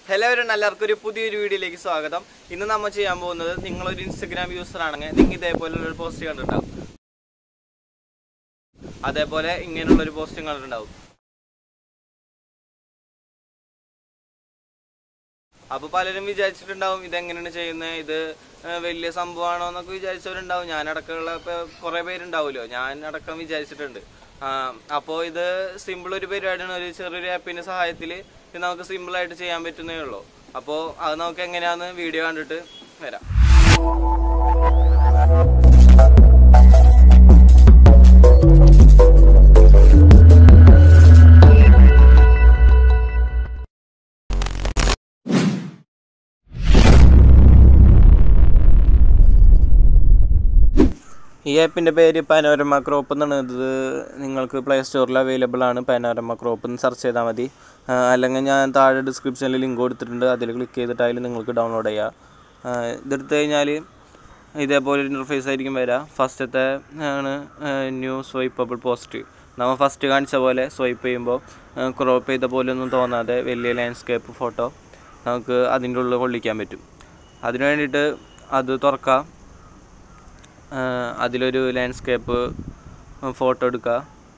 hello everyone, എല്ലാവർക്കും ഒരു പുതിയൊരു വീഡിയോയിലേക്ക് സ്വാഗതം ഇന്ന് നമ്മൾ ചെയ്യാൻ പോകുന്നത് നിങ്ങളൊരു ഇൻസ്റ്റഗ്രാം യൂസർ ആണെങ്കിൽ നിങ്ങൾ ഇതേപോലെ ഒരു പോസ്റ്റ് കണ്ടിട്ടുണ്ടാവും അതേപോലെ ഇങ്ങനെയുള്ള ഒരു പോസ്റ്റും കണ്ടിട്ടുണ്ടാവും അപ്പൊ പലരും വിചാരിച്ചിട്ടുണ്ടാവും ഇതെങ്ങനെയാണ് ചെയ്യുന്നത് ഇത് ഏഹ്, വലിയ സംഭവമാണോ എന്നൊക്കെ വിചാരിച്ചവരുണ്ടാവും ഞാൻ അടക്കമുള്ള ഇപ്പൊ കുറെ പേരുണ്ടാവുമല്ലോ ഞാൻ അടക്കം വിചാരിച്ചിട്ടുണ്ട് അപ്പോൾ ഇത് സിമ്പിൾ ഒരു പരിപാടിയാണ് ഒരു ചെറിയൊരു ആപ്പിന്റെ സഹായത്തിൽ ഇത് നമുക്ക് സിമ്പിൾ ആയിട്ട് ചെയ്യാൻ പറ്റുന്നേ ഉള്ളൂ അപ്പോൾ അത് നമുക്ക് എങ്ങനെയാന്ന് വീഡിയോ കണ്ടിട്ട് വരാം ഈ ആപ്പിൻ്റെ പേര് പാനോരമ ക്രോപ്പ് എന്നാണ് ഇത് നിങ്ങൾക്ക് പ്ലേ സ്റ്റോറിൽ അവൈലബിൾ ആണ് പാനോരമ ക്രോപ്പ് എന്ന് സെർച്ച് ചെയ്താൽ മതി ആ, അല്ലെങ്കിൽ ഞാൻ താഴെ ഡിസ്ക്രിപ്ഷനിൽ ലിങ്ക് കൊടുത്തിട്ടുണ്ട് അതിൽ ക്ലിക്ക് ചെയ്തിട്ട് അതിൽ നിങ്ങൾക്ക് ഡൗൺലോഡ് ചെയ്യാം ആ, ഇതെടുത്ത് കഴിഞ്ഞാൽ ഇതേപോലെ ഒരു ഇൻ്റർഫേസ് ആയിരിക്കും വരിക ഫസ്റ്റത്തെ ആണ് ന്യൂ സ്വൈപ്പബിൾ പോസ്റ്റ് നമ്മൾ ഫസ്റ്റ് കാണിച്ച പോലെ സ്വൈപ്പ് ചെയ്യുമ്പോൾ ക്രോപ്പ് ചെയ്ത പോലെ ഒന്നും തോന്നാതെ വലിയ ലാൻഡ്സ്കേപ്പ് ഫോട്ടോ നമുക്ക് അതിൻ്റെ ഉള്ളിൽ കൊള്ളിക്കാൻ പറ്റും അതിന് വേണ്ടിയിട്ട് അത് തുറക്കാം ആഹ് അതിലൊരു ലാൻഡ്സ്കേപ്പ് ഫോട്ടോ എടുക്കുക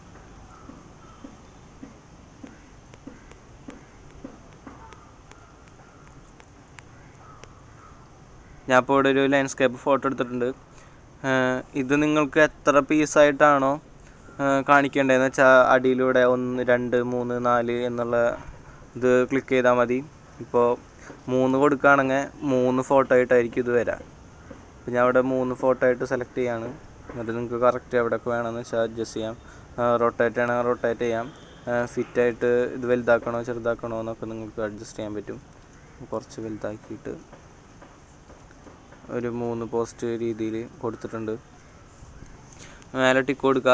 ഞാൻ ഇപ്പോൾ ഇവിടെ ഒരു ലാൻഡ്സ്കേപ്പ് ഫോട്ടോ എടുത്തിട്ടുണ്ട് ആഹ് ഇത് നിങ്ങൾക്ക് എത്ര പീസായിട്ടാണോ കാണിക്കേണ്ടതെന്ന് വെച്ചാൽ അടിയിലൂടെ ഒന്ന് രണ്ട് മൂന്ന് നാല് എന്നുള്ള ഇത് ക്ലിക്ക് ചെയ്താൽ മതി ഇപ്പോൾ മൂന്ന് കൊടുക്കുകയാണെങ്കിൽ മൂന്ന് ഫോട്ടോ ആയിട്ടായിരിക്കും ഇത് വരാം അപ്പോൾ ഞാൻ അവിടെ മൂന്ന് ഫോട്ടോ ആയിട്ട് സെലക്ട് ചെയ്യാണ് എന്നിട്ട് നിങ്ങൾക്ക് കറക്റ്റ് എവിടെയൊക്കെ വേണമെന്ന് വെച്ചാൽ അഡ്ജസ്റ്റ് ചെയ്യാം റൊട്ടേറ്റ് ആണെങ്കിൽ റൊട്ടേറ്റ് ചെയ്യാം ഫിറ്റായിട്ട് ഇത് വലുതാക്കണോ ചെറുതാക്കണോ എന്നൊക്കെ നിങ്ങൾക്ക് അഡ്ജസ്റ്റ് ചെയ്യാൻ പറ്റും കുറച്ച് വലുതാക്കിയിട്ട് ഒരു മൂന്ന് പോസ്റ്റ് രീതിയിൽ കൊടുത്തിട്ടുണ്ട് മേലെ ടിക്ക് കൊടുക്കുക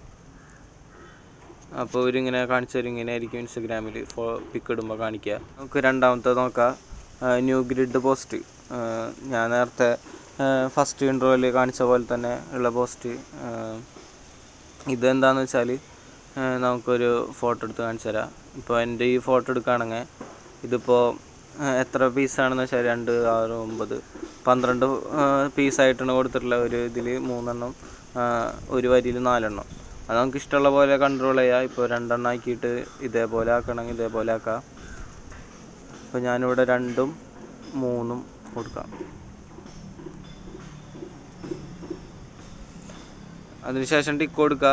അപ്പോൾ ഇവരിങ്ങനെ കാണിച്ചു തരും ഇങ്ങനെ ആയിരിക്കും ഇൻസ്റ്റഗ്രാമിൽ ഫോ പിക്ക് ഇടുമ്പോൾ കാണിക്കുക നമുക്ക് രണ്ടാമത്തെ നോക്കാം ന്യൂ ഗ്രിഡ് പോസ്റ്റ് ഞാൻ നേരത്തെ ഫസ്റ്റ് ഇൻട്രോയിൽ കാണിച്ച പോലെ തന്നെ ഉള്ള പോസ്റ്റ് ഇതെന്താണെന്ന് വെച്ചാൽ നമുക്കൊരു ഫോട്ടോ എടുത്ത് കാണിച്ചു തരാം ഇപ്പോൾ എൻ്റെ ഈ ഫോട്ടോ എടുക്കുകയാണെങ്കിൽ ഇതിപ്പോൾ എത്ര പീസാണെന്ന് വെച്ചാൽ രണ്ട് ആറ് ഒമ്പത് പന്ത്രണ്ട് പീസായിട്ടാണ് കൊടുത്തിട്ടുള്ള ഒരു ഇതിൽ മൂന്നെണ്ണം ആ, ഒരു വരിയിൽ നാലെണ്ണം അത് നമുക്ക് ഇഷ്ടമുള്ള പോലെ കൺട്രോൾ ചെയ്യാം ഇപ്പോൾ രണ്ടെണ്ണം ആക്കിയിട്ട് ഇതേപോലെ ആക്കണമെങ്കിൽ ഇതേപോലെ ആക്കാം അപ്പോൾ ഞാനിവിടെ രണ്ടും മൂന്നും കൊടുക്കാം അതിനുശേഷം ടിക്ക് കൊടുക്കുക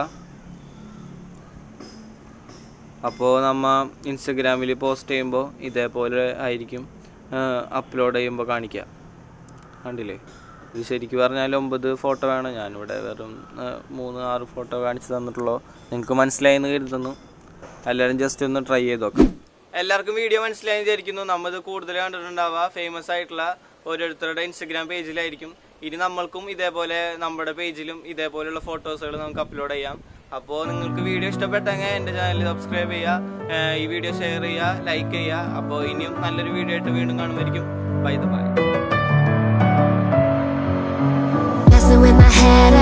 അപ്പോൾ നമ്മ ഇൻസ്റ്റഗ്രാമിൽ പോസ്റ്റ് ചെയ്യുമ്പോൾ ഇതേപോലെ ആയിരിക്കും അപ്ലോഡ് ചെയ്യുമ്പോൾ കാണിക്കുക കണ്ടില്ലേ ഇത് ശരിക്കും പറഞ്ഞാൽ ഒമ്പത് ഫോട്ടോ വേണം ഞാനിവിടെ വെറും ആ, മൂന്ന് ആറ് ഫോട്ടോ കാണിച്ചു തന്നിട്ടുള്ളൂ നിങ്ങൾക്ക് മനസ്സിലായി എന്ന് കരുതുന്നു എല്ലാവരും ജസ്റ്റ് ഒന്ന് ട്രൈ ചെയ്ത് നോക്കാം എല്ലാവർക്കും വീഡിയോ മനസ്സിലായി വിചാരിക്കുന്നു നമ്മത് കൂടുതൽ കണ്ടിട്ടുണ്ടാവുക ഫേമസ് ആയിട്ടുള്ള ഓരോരുത്തരുടെ ഇൻസ്റ്റഗ്രാം പേജിലായിരിക്കും ഇനി നമ്മൾക്കും ഇതേപോലെ നമ്മുടെ പേജിലും ഇതേപോലെയുള്ള ഫോട്ടോസുകൾ നമുക്ക് അപ്ലോഡ് ചെയ്യാം അപ്പോൾ നിങ്ങൾക്ക് വീഡിയോ ഇഷ്ടപ്പെട്ടെങ്കിൽ എൻ്റെ ചാനൽ സബ്സ്ക്രൈബ് ചെയ്യുക ഏർ ഈ വീഡിയോ ഷെയർ ചെയ്യുക ലൈക്ക് ചെയ്യുക അപ്പോൾ ഇനിയും നല്ലൊരു വീഡിയോ ആയിട്ട് വീണ്ടും കാണുമായിരിക്കും by the by Messing with my head,